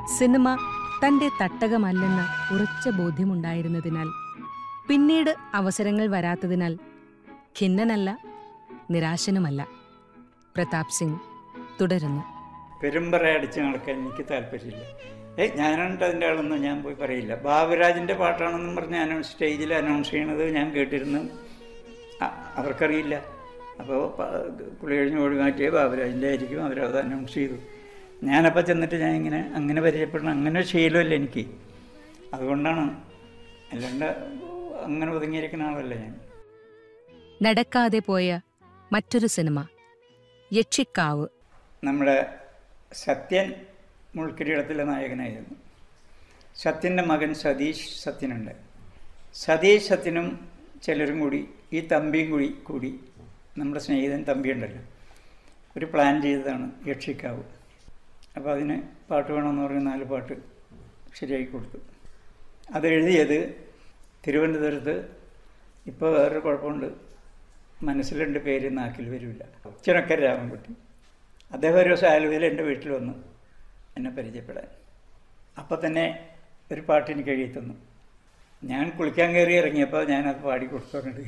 cinema തന്റെ തട്ടകമല്ലെന്ന ഉറച്ച ബോധ്യമുണ്ടായിരുന്നതിനാൽ പിന്നീട് അവസരങ്ങൾ വരാത്തതിനാൽ ഖിന്നനല്ല നിരാശനുമല്ല പ്രതാപ് സിംഗ് തുടരുന്നു പെരുമ്പറ അടിച്ച് നടക്കാൻ എനിക്ക് താല്പര്യമില്ല ഏയ് ഞാനാണ് അതിൻ്റെ ആളൊന്നും ഞാൻ പോയി പറയില്ല ബാബുരാജിൻ്റെ പാട്ടാണെന്നും പറഞ്ഞ് അനൗൺസ് സ്റ്റേജിൽ അനൗൺസ് ചെയ്യണത് ഞാൻ കേട്ടിരുന്നു അ- അവർക്കറിയില്ല അപ്പോൾ പുള്ളി കഴിഞ്ഞ് ഓടി മാറ്റിയ ബാബുരാജിൻ്റെ ആയിരിക്കും അവരത് അനൗൺസ് ചെയ്തു ഞാനപ്പോൾ ചെന്നിട്ട് ഞാൻ ഇങ്ങനെ അങ്ങനെ പരിചയപ്പെടണം അങ്ങനെ ഒരു ശീലമല്ല എനിക്ക് അതുകൊണ്ടാണ് അല്ലാണ്ട് അങ്ങനെ ഒതുങ്ങിയിരിക്കുന്ന ആളല്ല ഞാൻ നടക്കാതെ പോയ മറ്റൊരു സിനിമ യക്ഷിക്കാവ് നമ്മുടെ സത്യൻ മുൾക്കിരീടത്തിലെ നായകനായിരുന്നു സത്യൻ്റെ മകൻ സതീഷ് സത്യനുണ്ട് സതീഷ് സത്യനും ചിലരും കൂടി ഈ തമ്പിയും കൂടി കൂടി നമ്മുടെ സ്നേഹിതൻ തമ്പിയുണ്ടല്ലോ ഒരു പ്ലാൻ ചെയ്തതാണ് യക്ഷിക്കാവ് അപ്പോൾ അതിന് പാട്ട് വേണമെന്ന് പറഞ്ഞ് നാല് പാട്ട് ശരിയാക്കി കൊടുത്തു അത് എഴുതിയത് തിരുവനന്തപുരത്ത് ഇപ്പോൾ വേറൊരു കുഴപ്പമുണ്ട് മനസ്സിലുണ്ട് പേര് നാക്കിൽ വരില്ല ചിനക്കര രാമൻകുട്ടി അദ്ദേഹം ഒരു ദിവസം ആലുവയിൽ എൻ്റെ വീട്ടിൽ വന്നു എന്നെ പരിചയപ്പെടാൻ അപ്പോൾ തന്നെ ഒരു പാട്ട് എനിക്ക് എഴുതി തന്നു ഞാൻ കുളിക്കാൻ കയറി ഇറങ്ങിയപ്പോൾ ഞാനത് പാടി കൊടുത്തോണ്ട്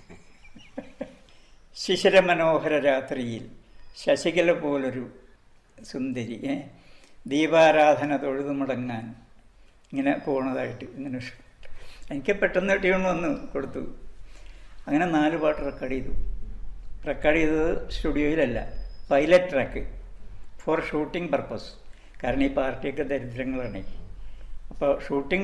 ശിശിരമനോഹര രാത്രിയിൽ ശശികല പോലൊരു സുന്ദരി ഏ ദീപാരാധന തൊഴുതു മുടങ്ങാൻ ഇങ്ങനെ പോണതായിട്ട് ഇങ്ങനെ ഒരു എനിക്ക് പെട്ടെന്ന് ട്യൂൺ വന്ന് കൊടുത്തു അങ്ങനെ നാല് പാട്ട് റെക്കോർഡ് ചെയ്തു റെക്കോർഡ് ചെയ്തത് സ്റ്റുഡിയോയിലല്ല pilot track for shooting purpose കാരണം ഈ പാർട്ടിയൊക്കെ ദരിദ്രങ്ങളാണ് അപ്പോൾ ഷൂട്ടിംഗ്